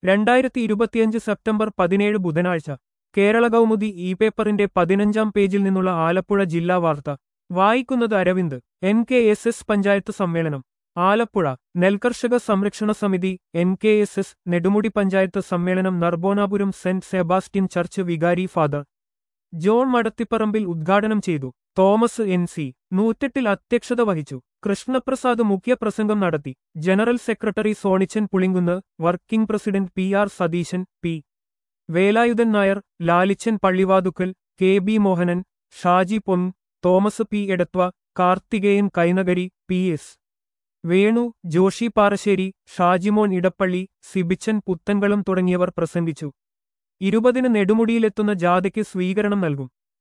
രണ്ടായിരത്തി ഇരുപത്തിയഞ്ച് സെപ്റ്റംബർ പതിനേഴ് ബുധനാഴ്ച കേരള കൗമുദി ഇ പേപ്പറിന്റെ പതിനഞ്ചാം പേജിൽ നിന്നുള്ള ആലപ്പുഴ ജില്ലാ വാർത്ത വായിക്കുന്നത് Aravind N K S S panchayat സമ്മേളനം ആലപ്പുഴ നെൽകർഷക സംരക്ഷണ സമിതി N K S S Nedumudi panchayat സമ്മേളനം Narbonapuram Saint Sebastian church vicar father John Madathiparambil ഉദ്ഘാടനം ചെയ്തു തോമസ് എൻ സി നൂറ്റെട്ടിൽ അധ്യക്ഷത വഹിച്ചു കൃഷ്ണപ്രസാദ് മുഖ്യപ്രസംഗം നടത്തി general secretary Sonichan Pulinkunnu working president P R Satheesan P Velayudhan Nair Lalichan Pallivathukkal K B Mohanan Shaji Pon Thomas P Edathua Karthikeyan Kainakari P S Venu Joshy Parassery Shajimon Edappally Sibichan Puthenkalam തുടങ്ങിയവർ പ്രസംഗിച്ചു ഇരുപതിന് നെടുമുടിയിലെത്തുന്ന ജാഥയ്ക്ക് സ്വീകരണം നൽകും